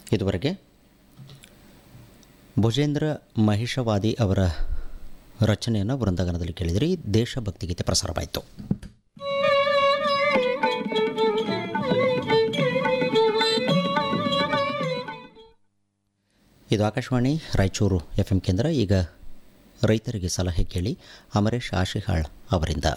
ಇದುವರೆಗೆ ಭುಜೇಂದ್ರ ಮಹಿಷವಾದಿ ಅವರ ರಚನೆಯನ್ನು ವೃಂದಗಾನದಲ್ಲಿ ಕೇಳಿದಿರಿ ದೇಶಭಕ್ತಿ ಗೀತೆ ಪ್ರಸಾರವಾಯಿತು ಇದು ಆಕಾಶವಾಣಿ ರಾಯಚೂರು ಎಫ್ ಎಂ ಕೇಂದ್ರ ಈಗ ರೈತರಿಗೆ ಸಲಹೆ ಕೇಳಿ ಅಮರೇಶ್ ಆಶಿಹಾಳ್ ಅವರಿಂದ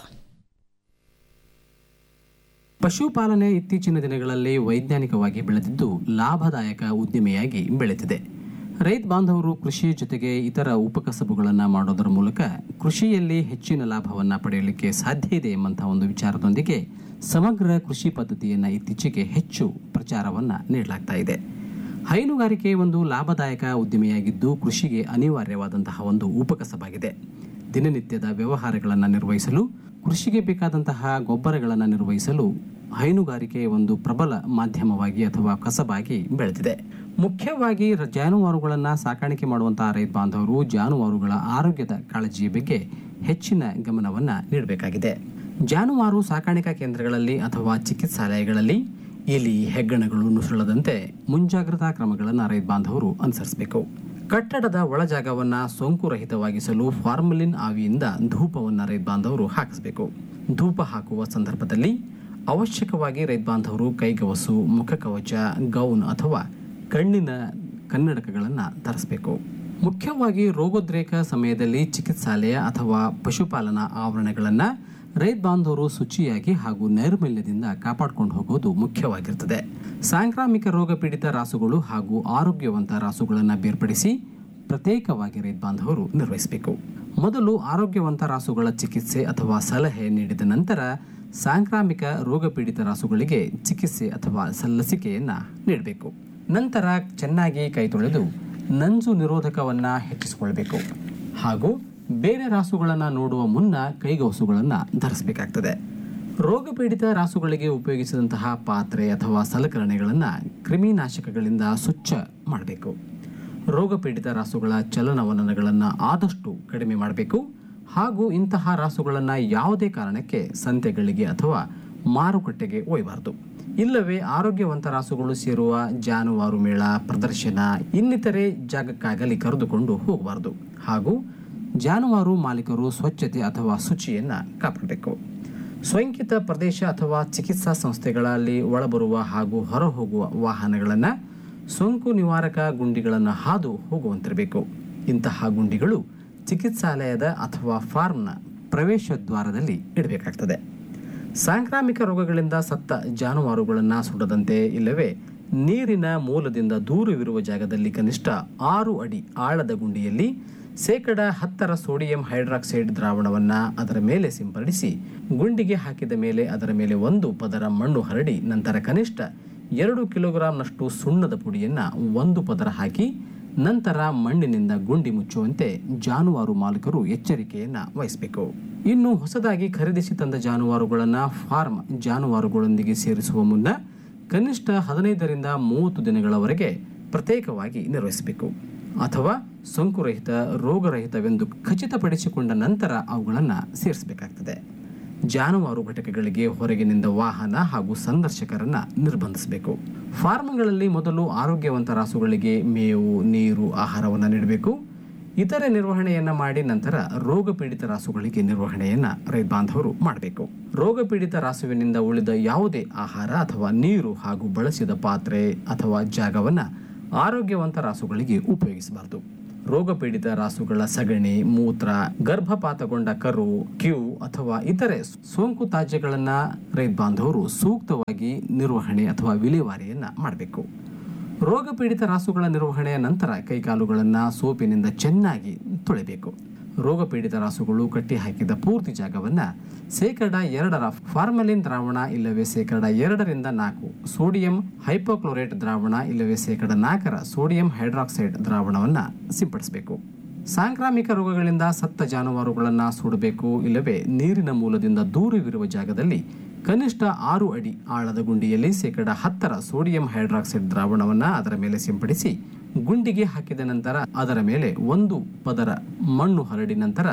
ಪಶುಪಾಲನೆ ಇತ್ತೀಚಿನ ದಿನಗಳಲ್ಲಿ ವೈಜ್ಞಾನಿಕವಾಗಿ ಬೆಳೆದಿದ್ದು ಲಾಭದಾಯಕ ಉದ್ದಿಮೆಯಾಗಿ ಬೆಳೆದಿದೆ ರೈತ ಬಾಂಧವರು ಕೃಷಿಯ ಜೊತೆಗೆ ಇತರ ಉಪಕಸಬುಗಳನ್ನು ಮಾಡೋದರ ಮೂಲಕ ಕೃಷಿಯಲ್ಲಿ ಹೆಚ್ಚಿನ ಲಾಭವನ್ನು ಪಡೆಯಲಿಕ್ಕೆ ಸಾಧ್ಯ ಇದೆ ಎಂಬಂತಹ ಒಂದು ವಿಚಾರದೊಂದಿಗೆ ಸಮಗ್ರ ಕೃಷಿ ಪದ್ಧತಿಯನ್ನು ಇತ್ತೀಚೆಗೆ ಹೆಚ್ಚು ಪ್ರಚಾರವನ್ನು ನೀಡಲಾಗ್ತಾ ಇದೆ ಹೈನುಗಾರಿಕೆ ಒಂದು ಲಾಭದಾಯಕ ಉದ್ದಿಮೆಯಾಗಿದ್ದು ಕೃಷಿಗೆ ಅನಿವಾರ್ಯವಾದಂತಹ ಒಂದು ಉಪಕಸಬಾಗಿದೆ ದಿನನಿತ್ಯದ ವ್ಯವಹಾರಗಳನ್ನು ನಿರ್ವಹಿಸಲು ಕೃಷಿಗೆ ಬೇಕಾದಂತಹ ಗೊಬ್ಬರಗಳನ್ನು ನಿರ್ವಹಿಸಲು ಹೈನುಗಾರಿಕೆ ಒಂದು ಪ್ರಬಲ ಮಾಧ್ಯಮವಾಗಿ ಅಥವಾ ಕಸಬಾಗಿ ಬೆಳೆದಿದೆ ಮುಖ್ಯವಾಗಿ ರ- ಜಾನುವಾರುಗಳನ್ನು ಸಾಕಾಣಿಕೆ ಮಾಡುವಂತಹ ರೈತ ಬಾಂಧವರು ಜಾನುವಾರುಗಳ ಆರೋಗ್ಯದ ಕಾಳಜಿಯ ಬಗ್ಗೆ ಹೆಚ್ಚಿನ ಗಮನವನ್ನು ನೀಡಬೇಕಾಗಿದೆ ಜಾನುವಾರು ಸಾಕಾಣಿಕಾ ಕೇಂದ್ರಗಳಲ್ಲಿ ಅಥವಾ ಚಿಕಿತ್ಸಾಲಯಗಳಲ್ಲಿ ಇಲಿ ಹೆಗ್ಗಣಗಳು ನುಸುಳದಂತೆ ಮುಂಜಾಗ್ರತಾ ಕ್ರಮಗಳನ್ನು ರೈತ ಬಾಂಧವರು ಅನುಸರಿಸಬೇಕು ಕಟ್ಟಡದ ಒಳಜಾಗವನ್ನು ಸೋಂಕುರಹಿತವಾಗಿಸಲು ಫಾರ್ಮಲಿನ್ ಆವಿಯಿಂದ ಧೂಪವನ್ನು ರೈತ ಬಾಂಧವರು ಹಾಕಿಸಬೇಕು ಧೂಪ ಹಾಕುವ ಸಂದರ್ಭದಲ್ಲಿ ಅವಶ್ಯಕವಾಗಿ ರೈತ ಬಾಂಧವರು ಕೈಗವಸು ಮುಖಕವಚ ಗೌನ್ ಅಥವಾ ಕಣ್ಣಿನ ಕನ್ನಡಕಗಳನ್ನು ಧರಿಸಬೇಕು ಮುಖ್ಯವಾಗಿ ರೋಗೋದ್ರೇಕ ಸಮಯದಲ್ಲಿ ಚಿಕಿತ್ಸಾಲಯ ಅಥವಾ ಪಶುಪಾಲನಾ ಆವರಣಗಳನ್ನು ರೈತ ಬಾಂಧವರು ಶುಚಿಯಾಗಿ ಹಾಗೂ ನೈರ್ಮಲ್ಯದಿಂದ ಕಾಪಾಡಿಕೊಂಡು ಹೋಗೋದು ಮುಖ್ಯವಾಗಿರ್ತದೆ ಸಾಂಕ್ರಾಮಿಕ ರೋಗ ಪೀಡಿತ ರಾಸುಗಳು ಹಾಗೂ ಆರೋಗ್ಯವಂತ ರಾಸುಗಳನ್ನು ಬೇರ್ಪಡಿಸಿ ಪ್ರತ್ಯೇಕವಾಗಿ ರೈತ ಬಾಂಧವರು ನಿರ್ವಹಿಸಬೇಕು ಮೊದಲು ಆರೋಗ್ಯವಂತ ರಾಸುಗಳ ಚಿಕಿತ್ಸೆ ಅಥವಾ ಸಲಹೆ ನೀಡಿದ ನಂತರ ಸಾಂಕ್ರಾಮಿಕ ರೋಗ ಪೀಡಿತ ರಾಸುಗಳಿಗೆ ಚಿಕಿತ್ಸೆ ಅಥವಾ ಸ- ಲಸಿಕೆಯನ್ನ ನೀಡಬೇಕು ನಂತರ ಚೆನ್ನಾಗಿ ಕೈ ತೊಳೆದು ನಂಜು ನಿರೋಧಕವನ್ನು ಹೆಚ್ಚಿಸಿಕೊಳ್ಬೇಕು ಹಾಗೂ ಬೇರೆ ರಾಸುಗಳನ್ನು ನೋಡುವ ಮುನ್ನ ಕೈಗವಸುಗಳನ್ನು ಧರಿಸಬೇಕಾಗ್ತದೆ ರೋಗ ಪೀಡಿತ ರಾಸುಗಳಿಗೆ ಉಪಯೋಗಿಸಿದಂತಹ ಪಾತ್ರೆ ಅಥವಾ ಸಲಕರಣೆಗಳನ್ನು ಕ್ರಿಮಿನಾಶಕಗಳಿಂದ ಸ್ವಚ್ಛ ಮಾಡಬೇಕು ರೋಗ ಪೀಡಿತ ರಾಸುಗಳ ಚಲನವಲನಗಳನ್ನು ಆದಷ್ಟು ಕಡಿಮೆ ಮಾಡಬೇಕು ಹಾಗೂ ಇಂತಹ ರಾಸುಗಳನ್ನು ಯಾವುದೇ ಕಾರಣಕ್ಕೆ ಸಂತೆಗಳಿಗೆ ಅಥವಾ ಮಾರುಕಟ್ಟೆಗೆ ಒಯ್ಯಬಾರದು ಇಲ್ಲವೇ ಆರೋಗ್ಯವಂತ ರಾಸುಗಳು ಸೇರುವ ಜಾನುವಾರು ಮೇಳ ಪ್ರದರ್ಶನ ಇನ್ನಿತರೆ ಜಾಗಕ್ಕಾಗಲಿ ಕರೆದುಕೊಂಡು ಹೋಗಬಾರದು ಹಾಗೂ ಜಾನುವಾರು ಮಾಲೀಕರು ಸ್ವಚ್ಛತೆ ಅಥವಾ ಶುಚಿಯನ್ನು ಕಾಪಾಡಬೇಕು ಸ್ವಯಂಕಿತ ಪ್ರದೇಶ ಅಥವಾ ಚಿಕಿತ್ಸಾ ಸಂಸ್ಥೆಗಳಲ್ಲಿ ಒಳಬರುವ ಹಾಗೂ ಹೊರಹೋಗುವ ವಾಹನಗಳನ್ನು ಸೋಂಕು ನಿವಾರಕ ಗುಂಡಿಗಳನ್ನು ಹಾದು ಹೋಗುವಂತಿರಬೇಕು ಇಂತಹ ಗುಂಡಿಗಳು ಚಿಕಿತ್ಸಾಲಯದ ಅಥವಾ ಫಾರ್ಮ್ನ ಪ್ರವೇಶ ದ್ವಾರದಲ್ಲಿ ಇಡಬೇಕಾಗ್ತದೆ ಸಾಂಕ್ರಾಮಿಕ ರೋಗಗಳಿಂದ ಸತ್ತ ಜಾನುವಾರುಗಳನ್ನು ಸುಡದಂತೆ ಇಲ್ಲವೇ ನೀರಿನ ಮೂಲದಿಂದ ದೂರವಿರುವ ಜಾಗದಲ್ಲಿ ಕನಿಷ್ಠ ಆರು ಅಡಿ ಆಳದ ಗುಂಡಿಯಲ್ಲಿ ಶೇಕಡ ಹತ್ತರ ಸೋಡಿಯಂ ಹೈಡ್ರಾಕ್ಸೈಡ್ ದ್ರಾವಣವನ್ನು ಅದರ ಮೇಲೆ ಸಿಂಪಡಿಸಿ ಗುಂಡಿಗೆ ಹಾಕಿದ ಮೇಲೆ ಅದರ ಮೇಲೆ ಒಂದು ಪದರ ಮಣ್ಣು ಹರಡಿ ನಂತರ ಕನಿಷ್ಠ ಎರಡು ಕಿಲೋಗ್ರಾಂನಷ್ಟು ಸುಣ್ಣದ ಪುಡಿಯನ್ನು ಒಂದು ಪದರ ಹಾಕಿ ನಂತರ ಮಣ್ಣಿನಿಂದ ಗುಂಡಿ ಮುಚ್ಚುವಂತೆ ಜಾನುವಾರು ಮಾಲೀಕರು ಎಚ್ಚರಿಕೆಯನ್ನು ವಹಿಸಬೇಕು ಇನ್ನು ಹೊಸದಾಗಿ ಖರೀದಿಸಿ ತಂದ ಜಾನುವಾರುಗಳನ್ನು ಫಾರ್ಮ್ ಜಾನುವಾರುಗಳೊಂದಿಗೆ ಸೇರಿಸುವ ಮುನ್ನ ಕನಿಷ್ಠ ಹದಿನೈದರಿಂದ ಮೂವತ್ತು ದಿನಗಳವರೆಗೆ ಪ್ರತ್ಯೇಕವಾಗಿ ನಿರ್ವಹಿಸಬೇಕು ಅಥವಾ ಸೋಂಕುರಹಿತ ರೋಗರಹಿತವೆಂದು ಖಚಿತಪಡಿಸಿಕೊಂಡ ನಂತರ ಅವುಗಳನ್ನು ಸೇರಿಸಬೇಕಾಗ್ತದೆ ಜಾನುವಾರು ಘಟಕಗಳಿಗೆ ಹೊರಗಿನಿಂದ ವಾಹನ ಹಾಗೂ ಸಂದರ್ಶಕರನ್ನ ನಿರ್ಬಂಧಿಸಬೇಕು ಫಾರ್ಮ್ಗಳಲ್ಲಿ ಮೊದಲು ಆರೋಗ್ಯವಂತ ರಾಸುಗಳಿಗೆ ಮೇವು ನೀರು ಆಹಾರವನ್ನು ನೀಡಬೇಕು ಇತರೆ ನಿರ್ವಹಣೆಯನ್ನ ಮಾಡಿ ನಂತರ ರೋಗ ಪೀಡಿತ ರಾಸುಗಳಿಗೆ ನಿರ್ವಹಣೆಯನ್ನ ರೈತ ಬಾಂಧವರು ಮಾಡಬೇಕು ರೋಗ ಪೀಡಿತ ರಾಸುವಿನಿಂದ ಉಳಿದ ಯಾವುದೇ ಆಹಾರ ಅಥವಾ ನೀರು ಹಾಗೂ ಬಳಸಿದ ಪಾತ್ರೆ ಅಥವಾ ಜಾಗವನ್ನ ಆರೋಗ್ಯವಂತ ರಾಸುಗಳಿಗೆ ಉಪಯೋಗಿಸಬಾರದು ರೋಗ ಪೀಡಿತ ರಾಸುಗಳ ಸಗಣಿ ಮೂತ್ರ ಗರ್ಭಪಾತಗೊಂಡ ಕರು ಕ್ಯೂ ಅಥವಾ ಇತರೆ ಸೋಂಕು ತಾಜ್ಯಗಳನ್ನು ರೈತ ಬಾಂಧವರು ಸೂಕ್ತವಾಗಿ ನಿರ್ವಹಣೆ ಅಥವಾ ವಿಲೇವಾರಿಯನ್ನ ಮಾಡಬೇಕು ರೋಗ ಪೀಡಿತ ರಾಸುಗಳ ನಿರ್ವಹಣೆಯ ನಂತರ ಕೈಕಾಲುಗಳನ್ನು ಸೋಪಿನಿಂದ ಚೆನ್ನಾಗಿ ತೊಳೆಬೇಕು ರೋಗ ಪೀಡಿತ ರಾಸುಗಳು ಕಟ್ಟಿ ಹಾಕಿದ ಪೂರ್ತಿ ಜಾಗವನ್ನು ಶೇಕಡ ಎರಡರ ಫಾರ್ಮಲಿನ್ ದ್ರಾವಣ ಇಲ್ಲವೇ ಶೇಕಡ ಎರಡರಿಂದ ನಾಲ್ಕು ಸೋಡಿಯಂ ಹೈಪೋಕ್ಲೋರೇಟ್ ದ್ರಾವಣ ಇಲ್ಲವೇ ಶೇಕಡ ನಾಲ್ಕರ ಸೋಡಿಯಂ ಹೈಡ್ರಾಕ್ಸೈಡ್ ದ್ರಾವಣವನ್ನು ಸಿಂಪಡಿಸಬೇಕು ಸಾಂಕ್ರಾಮಿಕ ರೋಗಗಳಿಂದ ಸತ್ತ ಜಾನುವಾರುಗಳನ್ನು ಸುಡಬೇಕು ಇಲ್ಲವೇ ನೀರಿನ ಮೂಲದಿಂದ ದೂರವಿರುವ ಜಾಗದಲ್ಲಿ ಕನಿಷ್ಠ ಆರು ಅಡಿ ಆಳದ ಗುಂಡಿಯಲ್ಲಿ ಶೇಕಡ ಹತ್ತರ ಸೋಡಿಯಂ ಹೈಡ್ರಾಕ್ಸೈಡ್ ದ್ರಾವಣವನ್ನು ಅದರ ಮೇಲೆ ಸಿಂಪಡಿಸಿ ಗುಂಡಿಗೆ ಹಾಕಿದ ನಂತರ ಅದರ ಮೇಲೆ ಒಂದು ಪದರ ಮಣ್ಣು ಹರಡಿ ನಂತರ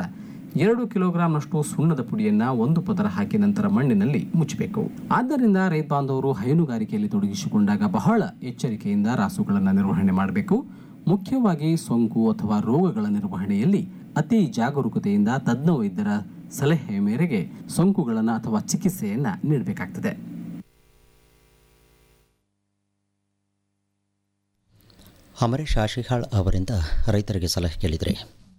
ಎರಡು ಕಿಲೋಗ್ರಾಂನಷ್ಟು ಸುಣ್ಣದ ಪುಡಿಯನ್ನ ಒಂದು ಪದರ ಹಾಕಿ ನಂತರ ಮಣ್ಣಿನಲ್ಲಿ ಮುಚ್ಚಬೇಕು ಆದ್ದರಿಂದ ರೈತ ಬಾಂಧವರು ಹೈನುಗಾರಿಕೆಯಲ್ಲಿ ತೊಡಗಿಸಿಕೊಂಡಾಗ ಬಹಳ ಎಚ್ಚರಿಕೆಯಿಂದ ರಾಸುಗಳನ್ನು ನಿರ್ವಹಣೆ ಮಾಡಬೇಕು ಮುಖ್ಯವಾಗಿ ಸೋಂಕು ಅಥವಾ ರೋಗಗಳ ನಿರ್ವಹಣೆಯಲ್ಲಿ ಅತಿ ಜಾಗರೂಕತೆಯಿಂದ ತಜ್ಞ ವೈದ್ಯರ ಸಲಹೆಯ ಮೇರೆಗೆ ಸೋಂಕುಗಳನ್ನು ಅಥವಾ ಚಿಕಿತ್ಸೆಯನ್ನ ನೀಡಬೇಕಾಗ್ತದೆ ಅಮರೇಶ್ ಆಶಿಹಾಳ್ ಅವರಿಂದ ರೈತರಿಗೆ ಸಲಹೆ ಕೇಳಿದರೆ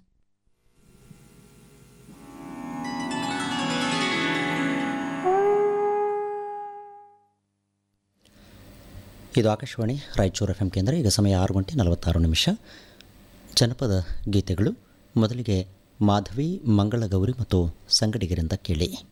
ಇದು ಆಕಾಶವಾಣಿ ರಾಯಚೂರು ಎಫ್ ಎಂ ಕೇಂದ್ರ ಈಗ ಸಮಯ ಆರು ಗಂಟೆ ನಲವತ್ತಾರು ನಿಮಿಷ ಜನಪದ ಗೀತೆಗಳು ಮೊದಲಿಗೆ ಮಾಧವಿ ಮಂಗಳಗೌರಿ ಮತ್ತು ಸಂಗಡಿಗರಿಂದ ಕೇಳಿ